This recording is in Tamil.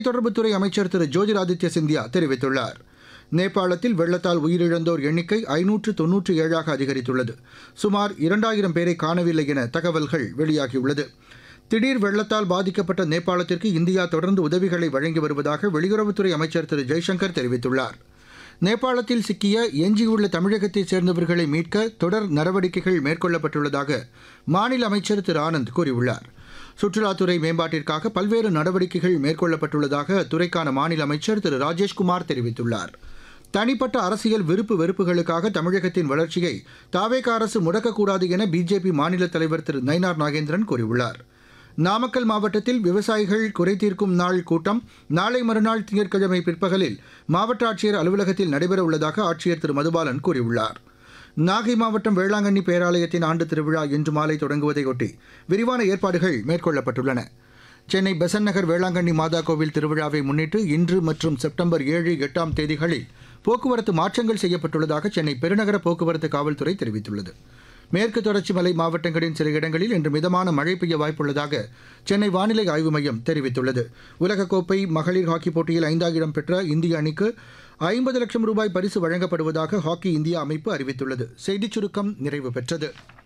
தொடர்புத்துறை அமைச்சர் திரு ஜோதிராதித்ய சிந்தியா தெரிவித்துள்ளார் நேபாளத்தில் வெள்ளத்தால் உயிரிழந்தோர் எண்ணிக்கை ஐநூற்று தொன்னூற்றி ஏழாக அதிகரித்துள்ளது சுமார் இரண்டாயிரம் பேரை காணவில்லை என தகவல்கள் வெளியாகியுள்ளது திடீர் வெள்ளத்தால் பாதிக்கப்பட்ட நேபாளத்திற்கு இந்தியா தொடர்ந்து உதவிகளை வழங்கி வருவதாக வெளியுறவுத்துறை அமைச்சர் திரு ஜெய்சங்கர் தெரிவித்துள்ளார் நேபாளத்தில் சிக்கிய எஞ்சியுள்ள தமிழகத்தைச் சேர்ந்தவர்களை மீட்க தொடர் நடவடிக்கைகள் மேற்கொள்ளப்பட்டுள்ளதாக மாநில அமைச்சர் திரு ஆனந்த் கூறியுள்ளார் சுற்றுலாத்துறை மேம்பாட்டிற்காக பல்வேறு நடவடிக்கைகள் மேற்கொள்ளப்பட்டுள்ளதாக அத்துறைக்கான மாநில அமைச்சர் திரு ராஜேஷ்குமார் தெரிவித்துள்ளார் தனிப்பட்ட அரசியல் விருப்பு வெறுப்புகளுக்காக தமிழகத்தின் வளர்ச்சியை தாவேக அரசு முடக்கக்கூடாது என பிஜேபி மாநில தலைவர் திரு நயினார் நாகேந்திரன் கூறியுள்ளார் நாமக்கல் மாவட்டத்தில் விவசாயிகள் குறைதீர்க்கும் நாள் கூட்டம் நாளை மறுநாள் திங்கட்கிழமை பிற்பகலில் மாவட்ட ஆட்சியர் அலுவலகத்தில் நடைபெற உள்ளதாக ஆட்சியர் திரு மதுபாலன் கூறியுள்ளார் நாகை மாவட்டம் வேளாங்கண்ணி பேராலயத்தின் ஆண்டு திருவிழா இன்று மாலை தொடங்குவதையொட்டி விரிவான ஏற்பாடுகள் மேற்கொள்ளப்பட்டுள்ளன சென்னை பெசன் நகர் வேளாங்கண்ணி மாதா கோவில் திருவிழாவை முன்னிட்டு இன்று மற்றும் செப்டம்பர் ஏழு எட்டாம் தேதிகளில் போக்குவரத்து மாற்றங்கள் செய்யப்பட்டுள்ளதாக சென்னை பெருநகர போக்குவரத்து காவல்துறை தெரிவித்துள்ளது மேற்கு தொடர்ச்சி மலை மாவட்டங்களின் சில இடங்களில் இன்று மிதமான மழை பெய்ய வாய்ப்புள்ளதாக சென்னை வானிலை ஆய்வு மையம் தெரிவித்துள்ளது உலகக்கோப்பை மகளிர் ஹாக்கி போட்டியில் ஐந்தாயிரம் பெற்ற இந்திய அணிக்கு ஐம்பது லட்சம் ரூபாய் பரிசு வழங்கப்படுவதாக ஹாக்கி இந்தியா அமைப்பு அறிவித்துள்ளது செய்திச் சுருக்கம் நிறைவு பெற்றது